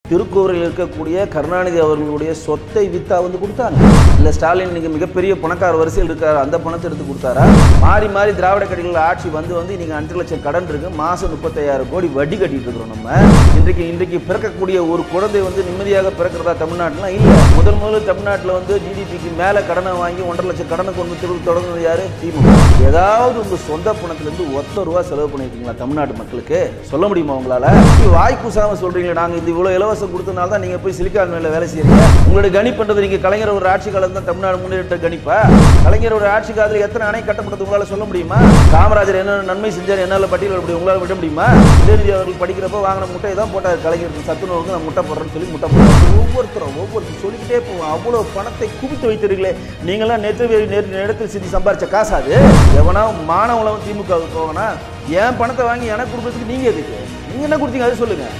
திருக்கோவிலில் இருக்கக்கூடிய கருணாநிதி அவர்களுடைய சொத்தை வித்தா வந்து கொடுத்தாங்க இல்லை ஸ்டாலின் இன்னைக்கு மிகப்பெரிய பணக்கார வரிசையில் இருக்காரு அந்த பணத்தை எடுத்து கொடுத்தாரா மாறி மாறி திராவிட கட்சிகள் ஆட்சி வந்து வந்து இன்னைக்கு அஞ்சு லட்சம் கடன் இருக்கு மாசம் முப்பத்தையாயிரம் கோடி வட்டி கட்டிட்டு இருக்கிறோம் நம்ம இன்றைக்கு இன்றைக்கு பிறக்கக்கூடிய ஒரு குழந்தை வந்து நிம்மதியாக பிறக்கிறதா தமிழ்நாட்டிலாம் இல்லை முதல் முதல்ல தமிழ்நாட்டில் வந்து ஜிடிபிக்கு மேலே கடனை வாங்கி ஒன்றரை லட்சம் கடனை கொண்டு திரு தொடங்குறது யாரு திமுக ஏதாவது உங்க சொந்த பணத்திலிருந்து ஒத்த ரூபா செலவு பண்ணியிருக்கீங்களா தமிழ்நாட்டு மக்களுக்கு சொல்ல முடியுமா உங்களால இப்படி வாய் கூசாம சொல்றீங்களே நாங்க இந்த இவ்வளவு இலவசம் கொடுத்தனால தான் நீங்க போய் சிலிக்கான் மேல வேலை செய்றீங்க உங்களுடைய கணிப்புன்றது நீங்க கலைஞர் ஒரு ஆட்சி காலம் தான் தமிழ்நாடு முன்னேற்ற கணிப்பா கலைஞர் ஒரு ஆட்சி காலத்தில் எத்தனை அணை கட்டப்பட்டது உங்களால சொல்ல முடியுமா காமராஜர் என்ன நன்மை செஞ்சார் என்னால பட்டியல் அப்படி உங்களால விட முடியுமா உதயநிதி அவர்கள் படிக்கிறப்ப வாங்கின முட்டையை தான் போட்டார் கலைஞருக்கு சத்துணவுக்கு நான் முட்டை போடுறேன்னு சொல்லி முட்டை போடுறேன் ஒவ்வொருத்தரும் ஒவ்வொருத்தரும் சொல்லிக்கிட்டே போவோம் அவ்வளவு பணத்தை குவித்து வைத்திருக்கீங்களே நீங்களாம் நேற்று நேற்று இடத்தில் சிந்தி சம்பாரிச்ச காசாது எவனா மானவளவன் திமுகவுக்கு போவனா என் பணத்தை வாங்கி எனக்கு கொடுக்கறதுக்கு நீங்க எதுக்கு நீங்க என்ன கொடுத்தீங்க அது சொல்லுங்க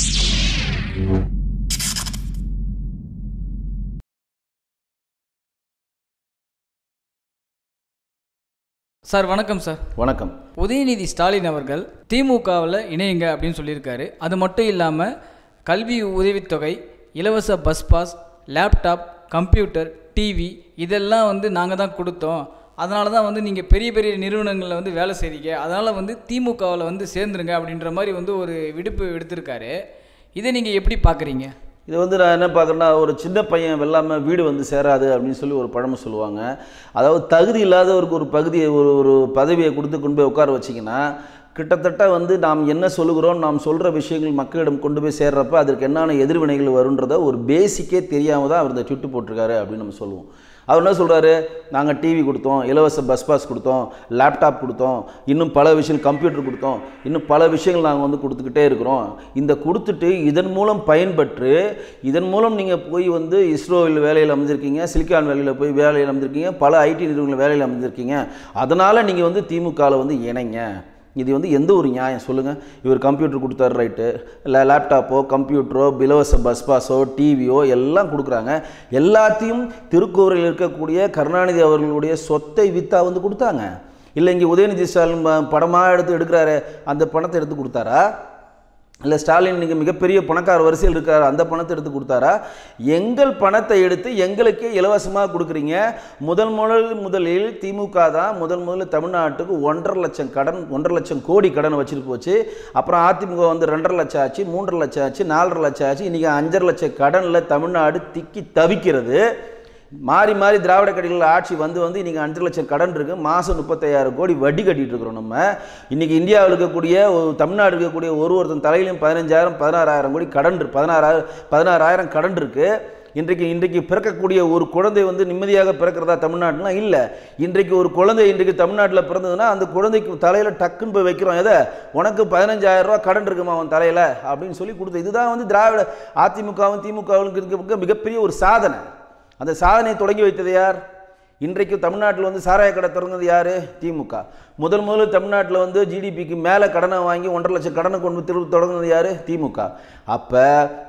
சார் வணக்கம் சார் வணக்கம் உதயநிதி ஸ்டாலின் அவர்கள் திமுகவில் இணையுங்க அப்படின்னு சொல்லியிருக்காரு அது மட்டும் இல்லாமல் கல்வி உதவித்தொகை இலவச bus pass laptop computer TV இதெல்லாம் வந்து நாங்கள் தான் கொடுத்தோம் அதனால தான் வந்து நீங்கள் பெரிய பெரிய நிறுவனங்களில் வந்து வேலை செய்கிறீங்க அதனால் வந்து திமுகவில் வந்து சேர்ந்துருங்க அப்படின்ற மாதிரி வந்து ஒரு விடுப்பு எடுத்திருக்காரு இதை நீங்கள் எப்படி பார்க்குறீங்க இது வந்து நான் என்ன பார்க்குறேன்னா ஒரு சின்ன பையன் வெள்ளாமல் வீடு வந்து சேராது அப்படின்னு சொல்லி ஒரு பழமொழி சொல்லுவாங்க அதாவது தகுதி இல்லாதவருக்கு ஒரு பகுதியை ஒரு ஒரு பதவியை கொடுத்து கொண்டு போய் உட்கார வச்சிங்கன்னா கிட்டத்தட்ட வந்து நாம் என்ன சொல்லுகிறோம் நாம் சொல்கிற விஷயங்கள் மக்களிடம் கொண்டு போய் சேர்றப்ப அதற்கு என்னென்ன எதிர்வினைகள் வருன்றத ஒரு பேசிக்கே தெரியாமல் தான் அவர் இந்த ட்விட்டு போட்டிருக்காரு அப்படின்னு நம்ம சொல்லுவோம் அவர் என்ன சொல்கிறாரு நாங்கள் டிவி கொடுத்தோம் இலவச பஸ் பாஸ் கொடுத்தோம் லேப்டாப் கொடுத்தோம் இன்னும் பல விஷயம் கம்ப்யூட்டர் கொடுத்தோம் இன்னும் பல விஷயங்கள் நாங்கள் வந்து கொடுத்துக்கிட்டே இருக்கிறோம் இந்த கொடுத்துட்டு இதன் மூலம் பயன்பெற்று இதன் மூலம் நீங்கள் போய் வந்து இஸ்ரோவில் வேலையில் அமைஞ்சிருக்கீங்க சிலிக்கான் வேலையில் போய் வேலையில் அமைஞ்சிருக்கீங்க பல ஐடி நிறுவனங்கள் வேலையில் அமைஞ்சிருக்கீங்க அதனால் நீங்கள் வந்து திமுகவில் வந்து இணைங்க இது வந்து எந்த ஒரு நியாயம் சொல்லுங்கள் இவர் கம்ப்யூட்டர் கொடுத்தாரு ரைட்டு இல்லை லேப்டாப்போ கம்ப்யூட்டரோ இலவச பஸ் பாஸோ டிவியோ எல்லாம் கொடுக்குறாங்க எல்லாத்தையும் திருக்கோவிலில் இருக்கக்கூடிய கருணாநிதி அவர்களுடைய சொத்தை வித்தா வந்து கொடுத்தாங்க இல்லை இங்கே உதயநிதி ஸ்டாலின் ப- படமாக எடுத்து எடுக்கிறாரு அந்த பணத்தை எடுத்து கொடுத்தாரா இல்லை ஸ்டாலின் இன்னைக்கு மிகப்பெரிய பணக்கார வரிசையில் இருக்கார் அந்த பணத்தை எடுத்து கொடுத்தாரா எங்கள் பணத்தை எடுத்து எங்களுக்கே இலவசமாக கொடுக்குறீங்க முதல் முதல் முதலில் திமுக தான் முதல் முதல்ல தமிழ்நாட்டுக்கு ஒன்றரை லட்சம் கடன் ஒன்றரை லட்சம் கோடி கடன் வச்சுட்டு போச்சு அப்புறம் அதிமுக வந்து ரெண்டரை லட்சம் ஆச்சு மூன்றரை லட்சம் ஆச்சு நாலரை லட்சம் ஆச்சு இன்றைக்கி அஞ்சரை லட்சம் கடனில் தமிழ்நாடு திக்கி தவிக்கிறது மாறி மாறி திராவிட கட்சிகள் ஆட்சி வந்து வந்து இன்றைக்கி அஞ்சு லட்சம் கடன் இருக்குது மாதம் முப்பத்தையாயிரம் கோடி வட்டி கட்டிட்டு இருக்கிறோம் நம்ம இன்றைக்கி இந்தியாவில் இருக்கக்கூடிய ஒரு தமிழ்நாடு இருக்கக்கூடிய ஒரு ஒருத்தன் தலையிலையும் பதினஞ்சாயிரம் பதினாறாயிரம் கோடி கடன் இருக்கு பதினாறாயிரம் பதினாறாயிரம் கடன் இருக்குது இன்றைக்கு இன்றைக்கு பிறக்கக்கூடிய ஒரு குழந்தை வந்து நிம்மதியாக பிறக்கிறதா தமிழ்நாட்டுலாம் இல்லை இன்றைக்கு ஒரு குழந்தை இன்றைக்கு தமிழ்நாட்டில் பிறந்ததுன்னா அந்த குழந்தைக்கு தலையில் டக்குன்னு போய் வைக்கிறோம் எதை உனக்கு பதினஞ்சாயிரம் ரூபா கடன் இருக்குமா அவன் தலையில் அப்படின்னு சொல்லி கொடுத்து இதுதான் வந்து திராவிட அதிமுகவும் திமுகவும் இருக்க மிகப்பெரிய ஒரு சாதனை அந்த சாதனையை தொடங்கி வைத்தது யார் இன்றைக்கு தமிழ்நாட்டில் வந்து சாராய கடை திறந்தது யார் திமுக முதல் முதல்ல தமிழ்நாட்டில் வந்து ஜிடிபிக்கு மேலே கடனை வாங்கி ஒன்றரை லட்சம் கடனை கொண்டு திரு தொடங்குனது யார் திமுக அப்போ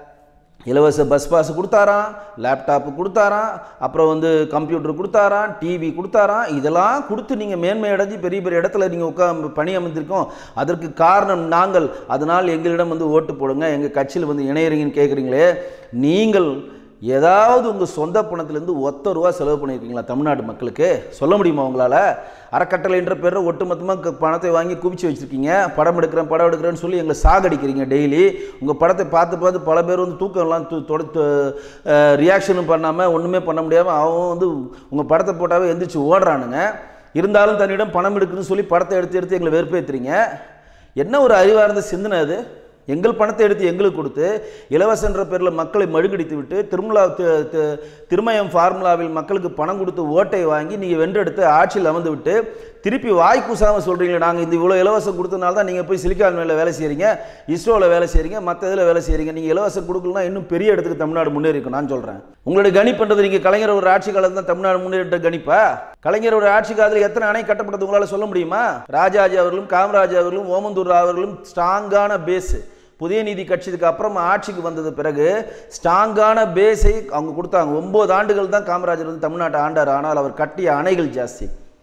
இலவச பஸ் பாஸ் கொடுத்தாராம் லேப்டாப்பு கொடுத்தாராம் அப்புறம் வந்து கம்ப்யூட்டர் கொடுத்தாராம் டிவி கொடுத்தாராம் இதெல்லாம் கொடுத்து நீங்கள் மேன்மை அடைஞ்சு பெரிய பெரிய இடத்துல நீங்கள் உட்கா பணி அமைந்திருக்கோம் அதற்கு காரணம் நாங்கள் அதனால் எங்களிடம் வந்து ஓட்டு போடுங்க எங்கள் கட்சியில் வந்து இணையறீங்கன்னு கேட்குறீங்களே நீங்கள் ஏதாவது உங்கள் சொந்த பணத்திலேருந்து ஒத்த ரூபா செலவு பண்ணியிருக்கீங்களா தமிழ்நாட்டு மக்களுக்கு சொல்ல முடியுமா உங்களால் அறக்கட்டளைன்ற பேரில் ஒட்டுமொத்தமாக பணத்தை வாங்கி குவிச்சு வச்சுருக்கீங்க படம் எடுக்கிறேன் படம் எடுக்கிறேன்னு சொல்லி எங்களை சாகடிக்கிறீங்க டெய்லி உங்கள் படத்தை பார்த்து பார்த்து பல பேர் வந்து தூக்கம்லாம் து தொடுத்து ரியாக்ஷனும் பண்ணாமல் ஒன்றுமே பண்ண முடியாமல் அவன் வந்து உங்கள் படத்தை போட்டாவே எந்திரிச்சு ஓடுறானுங்க இருந்தாலும் தன்னிடம் பணம் எடுக்குன்னு சொல்லி படத்தை எடுத்து எடுத்து எங்களை வெறுப்பேற்றுறீங்க என்ன ஒரு அறிவார்ந்த சிந்தனை அது எங்கள் பணத்தை எடுத்து எங்களுக்கு கொடுத்து இலவசன்ற பேரில் மக்களை மழுங்கடித்து விட்டு திருமலா தி- தி- திருமயம் ஃபார்முலாவில் மக்களுக்கு பணம் கொடுத்து ஓட்டை வாங்கி நீங்கள் வென்றெடுத்து ஆட்சியில் அமர்ந்து விட்டு திருப்பி வாய் கூசாமல் சொல்கிறீங்களே நாங்கள் இந்த இவ்வளோ இலவசம் கொடுத்தனால தான் நீங்கள் போய் சிலிக்கான் மேலே வேலை செய்கிறீங்க இஸ்ரோவில் வேலை செய்கிறீங்க மற்ற இதில் வேலை செய்கிறீங்க நீங்கள் இலவசம் கொடுக்கலனா இன்னும் பெரிய இடத்துக்கு தமிழ்நாடு முன்னேறி இருக்கும் நான் சொல்கிறேன் உங்களுடைய கணிப்புன்றது நீங்கள் கலைஞர் ஒரு ஆட்சி காலத்தில் தான் தமிழ்நாடு முன்னேறிட்ட கணிப்பா கலைஞர் ஒரு ஆட்சி காலத்தில் எத்தனை அணை கட்டப்பட்டது உங்களால் சொல்ல முடியுமா ராஜாஜி அவர்களும் காமராஜ் அவர்களும் ஓமந்தூர் அவர்களும் ஸ்ட்ராங்கான பேஸு புதிய நீதி கட்சிக்கு அப்புறம் ஆட்சிக்கு வந்தது பிறகு ஸ்ட்ராங்கான பேஸை அவங்க கொடுத்தாங்க ஒன்பது ஆண்டுகள் தான் காமராஜர் வந்து தமிழ்நாட்டை ஆண்டார் ஆனால் அவர் கட்டிய அணைகள் ஜாஸ்தி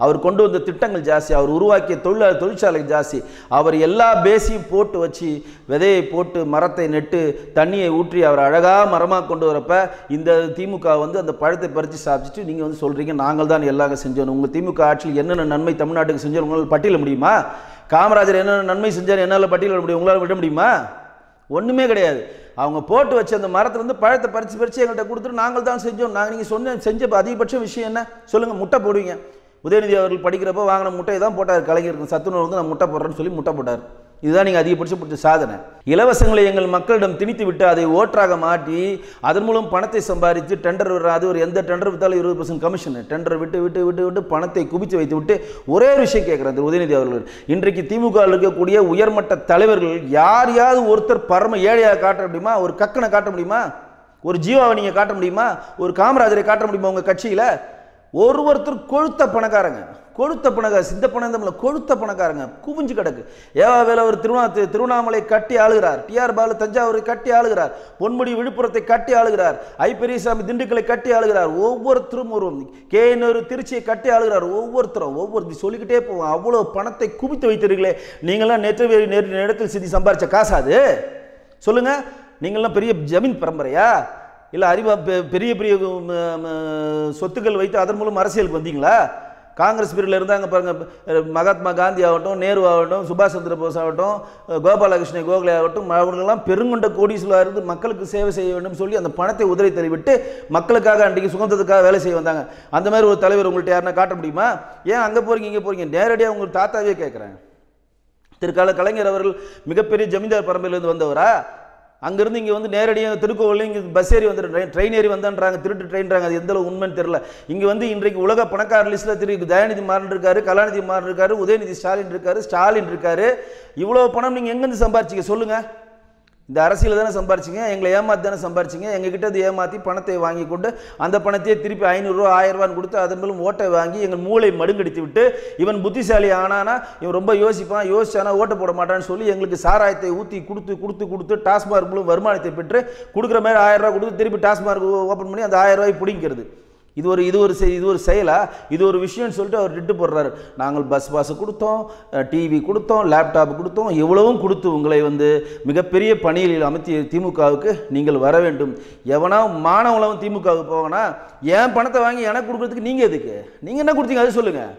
அவர் கொண்டு வந்த திட்டங்கள் ஜாஸ்தி அவர் உருவாக்கிய தொழிலாளர் தொழிற்சாலை ஜாஸ்தி அவர் எல்லா பேஸையும் போட்டு வச்சு விதையை போட்டு மரத்தை நெட்டு தண்ணியை ஊற்றி அவர் அழகாக மரமாக கொண்டு வரப்ப இந்த திமுக வந்து அந்த பழத்தை பறித்து சாப்பிட்டுட்டு நீங்கள் வந்து சொல்கிறீங்க நாங்கள் தான் எல்லாம் செஞ்சோம் உங்கள் திமுக ஆட்சியில் என்னென்ன நன்மை தமிழ்நாட்டுக்கு செஞ்சோம் உங்களால் பட்டியல முடியுமா காமராஜர் என்னென்ன நன்மை செஞ்சார் என்னால் பட்டியலிட முடியும் உங்களால் விட முடியுமா ஒன்றுமே கிடையாது அவங்க போட்டு வச்ச அந்த மரத்துலேருந்து பழத்தை பறித்து பறித்து எங்கள்கிட்ட கொடுத்துட்டு நாங்கள் தான் செஞ்சோம் நாங்கள் நீங்கள் சொன்ன செஞ்ச அதிகபட்ச விஷயம் என்ன சொல்லுங்கள் முட்டை போடுவீங்க உதயநிதி அவர்கள் படிக்கிறப்போ வாங்கின முட்டையை தான் போட்டார் கலைஞருக்கு சத்துணவு வந்து நான் முட்டை போடுறேன்னு சொல்லி முட்டை போட்டார் இதுதான் நீங்கள் அதிகபட்சம் பிடிச்ச சாதனை இலவசங்களை எங்கள் மக்களிடம் திணித்து விட்டு அதை ஓட்டாக மாட்டி அதன் மூலம் பணத்தை சம்பாதித்து டெண்டர் வராது ஒரு எந்த டெண்டர் வித்தாலும் இருபது பர்சன்ட் கமிஷன் டெண்டர் விட்டு விட்டு விட்டு விட்டு பணத்தை குவித்து வைத்து விட்டு ஒரே ஒரு விஷயம் கேட்குறேன் திரு உதயநிதி அவர்கள் இன்றைக்கு திமுக வில் இருக்கக்கூடிய உயர்மட்ட தலைவர்கள் யார் யாவது ஒருத்தர் பரம ஏழையாக காட்ட முடியுமா ஒரு கக்கனை காட்ட முடியுமா ஒரு ஜீவாவை நீங்கள் காட்ட முடியுமா ஒரு காமராஜரை காட்ட முடியுமா உங்கள் கட்சியில் ஒரு ஒருத்தர் கொழுத்த பணக்காரங்க கொழுத்த பணக்கார சித்த பணம் தமிழ் கொழுத்த பணக்காரங்க குவிஞ்சு கிடக்கு ஏவா வேலை ஒரு திருவண்ணா திரு- திருவண்ணாமலை கட்டி ஆளுகிறார் டிஆர் பாலு தஞ்சாவூரை கட்டி ஆளுகிறார் பொன்முடி விழுப்புரத்தை கட்டி ஆளுகிறார் ஐ பெரியசாமி திண்டுக்கலை கட்டி ஆளுகிறார் ஒவ்வொருத்தரும் ஒரு கேனூர் திருச்சியை கட்டி ஆளுகிறார் ஒவ்வொருத்தரும் ஒவ்வொரு சொல்லிக்கிட்டே போவோம் அவ்வளோ பணத்தை குவித்து வைத்தீர்களே நீங்களாம் நேற்று வேறு நேற்று இடத்தில் சிந்தி சம்பாரிச்ச காசாது சொல்லுங்க நீங்களாம் பெரிய ஜமீன் பரம்பரையா இல்லை அறிவா பெ- பெரிய பெரிய உம், உம், சொத்துக்கள் வைத்து அதன் மூலம் அரசியலுக்கு வந்தீங்களா காங்கிரஸ் பீரியடில் இருந்தாங்க பாருங்க அஹ், மகாத்மா காந்தி ஆகட்டும் நேரு ஆகட்டும் சுபாஷ் சந்திர போஸ் ஆகட்டும் அஹ், கோபாலகிருஷ்ண கோகலே ஆகட்டும் அவர்களெல்லாம் பெருங்கொண்ட கோடீஸ்வரா இருந்து மக்களுக்கு சேவை செய்ய வேண்டும் சொல்லி அந்த பணத்தை உதறி தள்ளிவிட்டு மக்களுக்காக அன்றைக்கு சுதந்திரத்துக்காக வேலை செய்ய வந்தாங்க அந்த மாதிரி ஒரு தலைவர் உங்கள்கிட்ட யாருன்னா காட்ட முடியுமா ஏன் அங்கே போறீங்க இங்கே போறீங்க நேரடியாக உங்கள் தாத்தாவே கேட்குறேன் திருக்கால கலைஞர் அவர்கள் மிகப்பெரிய ஜமீன்தார் பரம்பரையிலேருந்து வந்தவரா அங்கேருந்து இங்கே வந்து நேரடியாக திருக்கோவில் இங்கே பஸ் ஏறி வந்து ட்ரெயின் ட்ரெயின் ஏறி வந்தான்றாங்க திருட்டு ட்ரெயின்றாங்க அது எந்த அளவு உண்மைன்னு தெரியல இங்கே வந்து இன்றைக்கு உலக பணக்கார லிஸ்ட்டில் திரு தயாநிதி மாறன் இருக்காரு கலாநிதி மாறன் இருக்காரு உதயநிதி ஸ்டாலின் இருக்காரு ஸ்டாலின் இருக்காரு இவ்வளோ பணம் நீங்கள் எங்கேருந்து சம்பாரிச்சிங்க சொல்லுங்கள் இந்த அரசியல் தானே சம்பாரிச்சிங்க எங்களை ஏமாத்தி தானே சம்பாரிச்சிங்க எங்ககிட்ட இருந்து ஏமாற்றி பணத்தை வாங்கி கொண்டு அந்த பணத்தையே திருப்பி ஐநூறுரூவா ஆயிரம் ரூபான்னு கொடுத்து அதன் மூலம் ஓட்டை வாங்கி எங்கள் மூளை மடுங்கடித்து விட்டு இவன் புத்திசாலி ஆனானா இவன் ரொம்ப யோசிப்பான் யோசிச்சானா ஓட்டை போட மாட்டான்னு சொல்லி எங்களுக்கு சாராயத்தை ஊற்றி கொடுத்து கொடுத்து கொடுத்து டாஸ்மார்க் மூலம் வருமானத்தை பெற்று கொடுக்குற மாதிரி ஆயிரம் ரூபாய் கொடுத்து திருப்பி டாஸ்மார்க் ஓப்பன் பண்ணி அந்த ஆயிரம் ரூபாய் பிடிங்கிறது இது ஒரு இது ஒரு செய்- இது ஒரு செயலா இது ஒரு விஷயம்னு சொல்லிட்டு அவர் திட்டு போடுறாரு நாங்கள் பஸ் பாஸ் கொடுத்தோம் டிவி கொடுத்தோம் லேப்டாப் கொடுத்தோம் இவ்வளவும் கொடுத்து உங்களை வந்து மிகப்பெரிய பணியில் அமைத்திய திமுகவுக்கு நீங்கள் வர வேண்டும் எவனா மாணவங்களும் திமுகவுக்கு போவனா என் பணத்தை வாங்கி எனக்கு கொடுக்குறதுக்கு நீங்கள் எதுக்கு நீங்கள் என்ன கொடுத்தீங்க அது சொல்லுங்கள்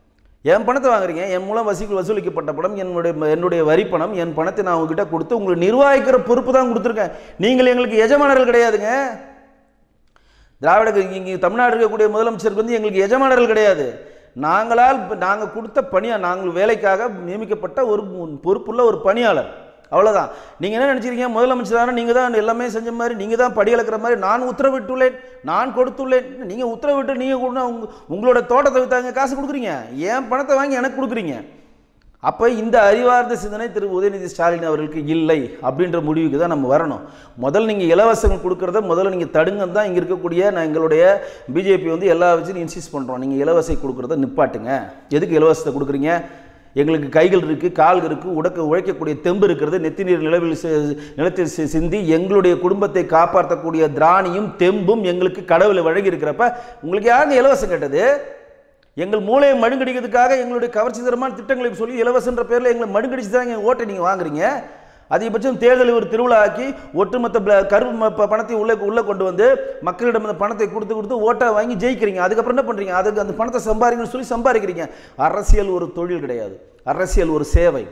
என் பணத்தை வாங்குறீங்க என் மூலம் வசூல் வசூலிக்கப்பட்ட பணம் என்னுடைய என்னுடைய வரி பணம் என் பணத்தை நான் உங்ககிட்ட கொடுத்து உங்களுக்கு நிர்வகிக்கிற பொறுப்பு தான் கொடுத்துருக்கேன் நீங்கள் எங்களுக்கு எஜமானர்கள் கிடையாதுங்க திராவிட இங்கே தமிழ்நாடு இருக்கக்கூடிய முதலமைச்சருக்கு வந்து எங்களுக்கு எஜமானர்கள் கிடையாது நாங்களால் நாங்கள் கொடுத்த பணியா நாங்கள் வேலைக்காக நியமிக்கப்பட்ட ஒரு மு- பொறுப்புள்ள ஒரு பணியாளர் அவ்வளோதான் நீங்கள் என்ன நினச்சிருக்கீங்க முதலமைச்சரான நீங்கள் தான் எல்லாமே செஞ்ச மாதிரி நீங்கள் தான் படி அளக்கிற மாதிரி நான் உத்தரவிட்டுள்ளேன் நான் கொடுத்துள்ளேன் நீங்கள் உத்தரவிட்டு நீங்கள் கொடுனா உங்க உங்களோட தோட்டத்தை வித்தாங்க காசு கொடுக்குறீங்க என் பணத்தை வாங்கி எனக்கு கொடுக்குறீங்க அப்போ இந்த அறிவார்ந்த சிந்தனை திரு உதயநிதி ஸ்டாலின் அவர்களுக்கு இல்லை அப்படின்ற முடிவுக்கு தான் நம்ம வரணும் முதல்ல நீங்கள் இலவசங்கள் கொடுக்குறத முதல்ல நீங்கள் தடுங்க தான் இங்கே இருக்கக்கூடிய நான் எங்களுடைய பிஜேபி வந்து எல்லா வச்சும் இன்சிஸ்ட் பண்ணுறோம் நீங்கள் இலவசை கொடுக்குறத நிப்பாட்டுங்க எதுக்கு இலவசத்தை கொடுக்குறீங்க எங்களுக்கு கைகள் இருக்குது கால்கள் இருக்குது உடக்க உழைக்கக்கூடிய தெம்பு இருக்கிறது நெத்தி நீர் நிலவில் சி- நிலத்தில் சி- சிந்தி எங்களுடைய குடும்பத்தை காப்பாற்றக்கூடிய திராணியும் தெம்பும் எங்களுக்கு கடவுளை வழங்கி இருக்கிறப்ப உங்களுக்கு யாருங்க இலவசம் கேட்டது எங்கள் மூளையை மழுங்கடிக்கிறதுக்காக எங்களுடைய கவர்ச்சிகரமான திட்டங்களை சொல்லி இலவசன்ற பேரில் எங்களை மழுங்கடிச்சு தான் எங்கள் ஓட்டை நீங்கள் வாங்குறீங்க அதிகபட்சம் தேர்தலை ஒரு திருவிழா ஆக்கி ஒட்டுமொத்த பிள- கருப்பு ம- ப- பணத்தை உள்ளே உள்ளே கொண்டு வந்து மக்களிடம் அந்த பணத்தை கொடுத்து கொடுத்து ஓட்டை வாங்கி ஜெயிக்கிறீங்க அதுக்கப்புறம் என்ன பண்ணுறீங்க அதுக்கு அந்த பணத்தை சம்பாதிக்கணும்னு சொல்லி சம்பாதிக்கிறீங்க அரசியல் ஒரு தொழில் கிடையாது அரசியல் ஒரு சேவை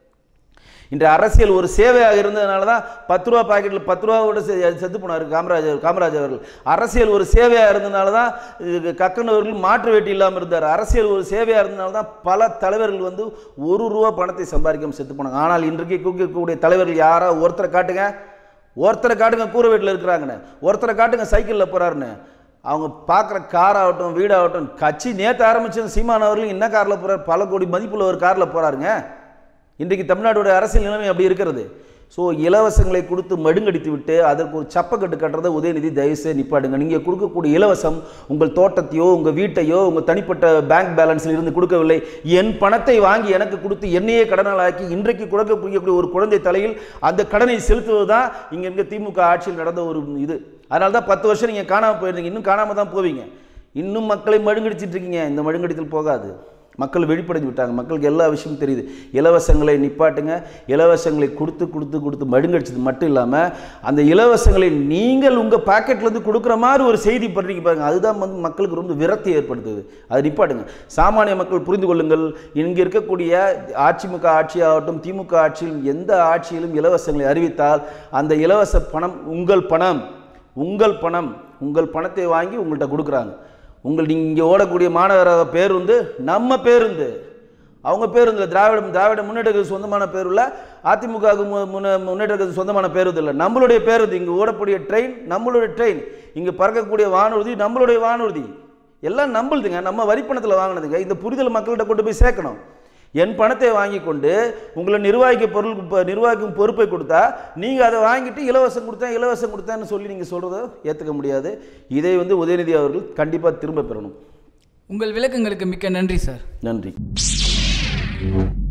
இன்று அரசியல் ஒரு சேவையாக இருந்ததுனால தான் பத்து ரூபா பாக்கெட்டில் பத்து ரூபாவோட செ- செத்து போனார் காமராஜர் காமராஜர் அவர்கள் அரசியல் ஒரு சேவையாக இருந்ததுனால தான் இது கக்கன் அவர்கள் மாற்று வேட்டி இல்லாமல் இருந்தார் அரசியல் ஒரு சேவையாக இருந்ததுனால தான் பல தலைவர்கள் வந்து ஒரு ரூபா பணத்தை சம்பாதிக்காம செத்து போனாங்க ஆனால் இன்றைக்கு இருக்கக்கூடிய தலைவர்கள் யாரா ஒருத்தரை காட்டுங்க ஒருத்தரை காட்டுங்க கூரை வீட்டில் இருக்கிறாங்கன்னு ஒருத்தரை காட்டுங்க சைக்கிளில் போகிறாருன்னு அவங்க பார்க்குற கார் ஆகட்டும் வீடாகட்டும் கட்சி நேற்று ஆரம்பிச்ச சீமான் அவர்கள் என்ன காரில் போகிறார் பல கோடி மதிப்புள்ள ஒரு காரில் போகிறாருங்க இன்றைக்கு தமிழ்நாடுடைய அரசியல் நிலைமை அப்படி இருக்கிறது ஸோ இலவசங்களை கொடுத்து மடுங்கடித்து விட்டு அதற்கு ஒரு சப்பக்கட்டு கட்டுறதை உதயநிதி தயவுசெய்து நிப்பாடுங்க நீங்கள் கொடுக்கக்கூடிய இலவசம் உங்கள் தோட்டத்தையோ உங்கள் வீட்டையோ உங்கள் தனிப்பட்ட பேங்க் பேலன்ஸில் இருந்து கொடுக்கவில்லை என் பணத்தை வாங்கி எனக்கு கொடுத்து என்னையே கடனாளாக்கி இன்றைக்கு கொடுக்கக்கூடிய ஒரு குழந்தை தலையில் அந்த கடனை செலுத்துவது தான் இங்கே இருக்க திமுக ஆட்சியில் நடந்த ஒரு இது அதனால தான் பத்து வருஷம் நீங்கள் காணாமல் போயிருந்தீங்க இன்னும் காணாமல் தான் போவீங்க இன்னும் மக்களை மழுங்கடிச்சிட்டு இருக்கீங்க இந்த மழுங்கடித்தல் போகாது மக்கள் வெளிப்படைஞ்சு விட்டாங்க மக்களுக்கு எல்லா விஷயமும் தெரியுது இலவசங்களை நிப்பாட்டுங்க இலவசங்களை கொடுத்து கொடுத்து கொடுத்து மழுங்கடிச்சது மட்டும் இல்லாமல் அந்த இலவசங்களை நீங்கள் உங்கள் பாக்கெட்லேருந்து கொடுக்குற மாதிரி ஒரு செய்தி பண்றீங்க பாருங்க அதுதான் வந்து மக்களுக்கு ரொம்ப விரக்தி ஏற்படுத்துது அது நிப்பாட்டுங்க சாமானிய மக்கள் புரிந்து கொள்ளுங்கள் இங்கே இருக்கக்கூடிய அதிமுக ஆட்சியாகட்டும் திமுக ஆட்சியிலும் எந்த ஆட்சியிலும் இலவசங்களை அறிவித்தால் அந்த இலவச பணம் உங்கள் பணம் உங்கள் பணம் உங்கள் பணத்தை வாங்கி உங்கள்கிட்ட கொடுக்குறாங்க உங்கள் நீங்கள் இங்கே ஓடக்கூடிய மாநகர பேருந்து நம்ம பேருந்து அவங்க பேருந்து திராவிட திராவிட முன்னேற்றத்துக்கு சொந்தமான பேருள்ள அதிமுகவுக்கு மு- முன்ன முன்னேற்றத்துக்கு சொந்தமான பேருந்து இல்லை நம்மளுடைய பேருந்து இங்கே ஓடக்கூடிய ட்ரெயின் நம்மளுடைய ட்ரெயின் இங்கே பறக்கக்கூடிய வானூர்தி நம்மளுடைய வானூர்தி எல்லாம் நம்மளுதுங்க நம்ம வரிப்பணத்தில் வாங்கினதுங்க இந்த புரிதல் மக்கள்கிட்ட கொண்டு போய் சேர்க்கணும் என் பணத்தை வாங்கி கொண்டு உங்களை நிர்வாகிக்க பொருள் ப- நிர்வாகிக்கும் பொறுப்பை கொடுத்தா நீங்கள் அதை வாங்கிட்டு இலவசம் கொடுத்தேன் இலவசம் கொடுத்தேன்னு சொல்லி நீங்கள் சொல்கிறத ஏற்றுக்க முடியாது இதை வந்து உதயநிதி அவர்கள் கண்டிப்பாக திரும்ப பெறணும் உங்கள் விளக்கங்களுக்கு மிக்க நன்றி சார் நன்றி